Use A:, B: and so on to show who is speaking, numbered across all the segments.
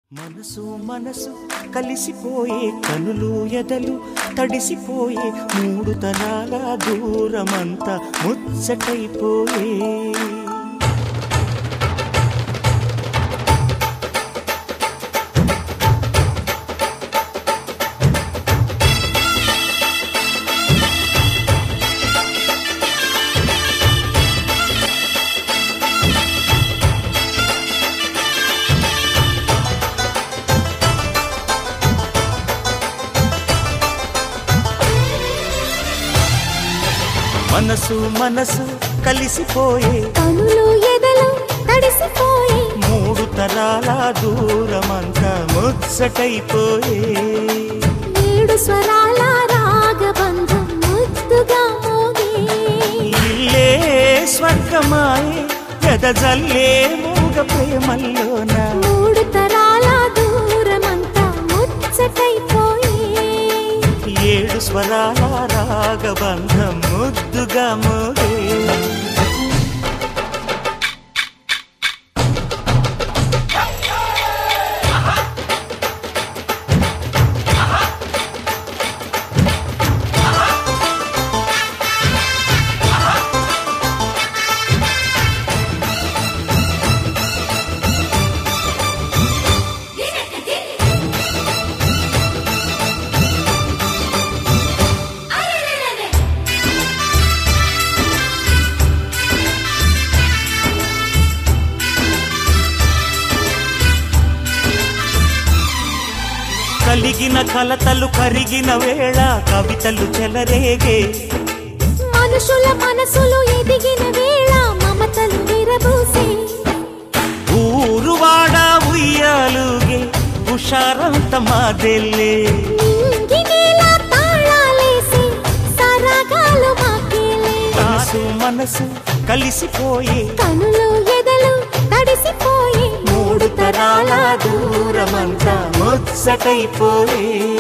A: మనసు మనసు కలిసిపోయే కనులు ఎదలు తడిసిపోయే మూడు తరాల దూరమంతా ముచ్చటైపోయే మనసు మనసు కలిసిపోయే
B: కనులు ఎదలు తడిసిపోయి
A: మూడు తరాల దూరమంతా ముచ్చటైపోయే
B: ఏడు స్వరాల రాగబంధం ముద్దుగా మోగే
A: ఇల్లే స్వర్గమాయే వెదజల్లే మూగ ప్రేమల్లోన
B: మూడు తరాల దూరమంతా ముచ్చటైపోయి
A: ఏడు స్వరాల రాగబంధం ముద్దుగా మోగే కలిగిన కలతలు కరిగిన వేళ కవితలు చెలరేగే
B: మనుషుల మనసులు ఎదిగిన వేళ మమతలు విరబూసే
A: ఊరువాడ ఉయ్యాలుగే హుషారంత మాదెల్లే
B: నింగి నేల తాళాలేసి సరాగాలు మాకేలే
A: మనసు మనసు కలిసిపోయే
B: కనులు ఎదలు తడిసిపోయి
A: మూడు తరాల దూరమంతా ముచ్చటైపోయే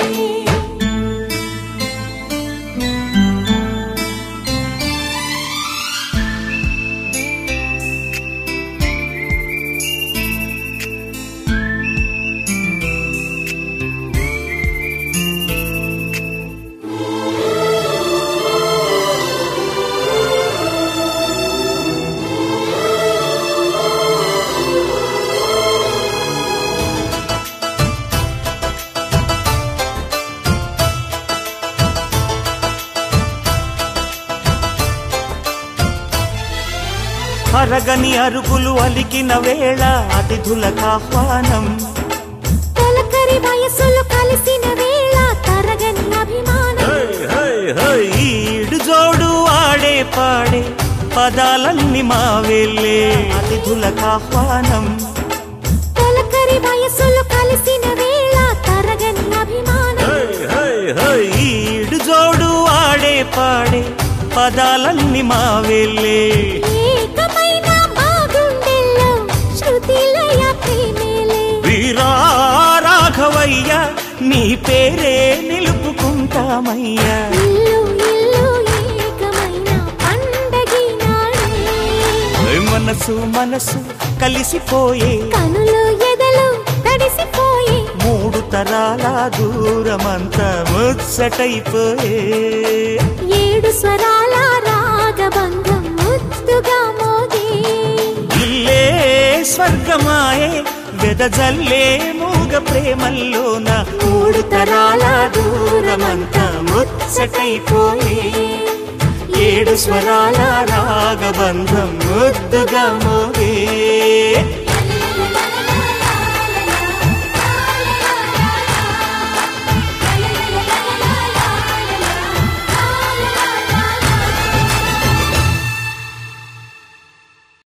A: అరగని అరుగులు అలికిన వేళ అతిథులకు ఆహ్వానం
B: తొలకరి వయసులు కలిసిన వేళ తరగని అభిమానం
A: ఈడు జోడు ఆడే పాడే పదాలన్నీ మా వెళ్ళే అతిథులకు ఆహ్వానం
B: తొలకరి వయసులు కలిసిన వేళ తరగని అభిమానం
A: ఈడు జోడు ఆడే పాడే పదాలన్నీ మా వెళ్ళే
B: ఏకమైన మా గుండెల్లో శృతిలయ ప్రేమేలే
A: వీరా రాఘవయ్య నీ పేరే నిలుపుకుంటామయ్యా
B: ఇల్లు ఇల్లు ఏకమైన పండగి నాడే
A: ఓయ్ మనసు మనసు కలిసిపోయే
B: కనులు ఎదలు తడిసిపోయి
A: మూడు తరాల దూరమంతా ముచ్చటైపోయే
B: ఏడు స్వరాల రాగబంధం ముద్దుగా మోగే
A: ఇల్లే స్వర్గమాయే వెదజల్లే మూగ ప్రేమల్లోన మూడు తరాల దూరమంతా ముచ్చటైపోయే ఏడు స్వరాల రాగబంధం ముద్దుగా మోగే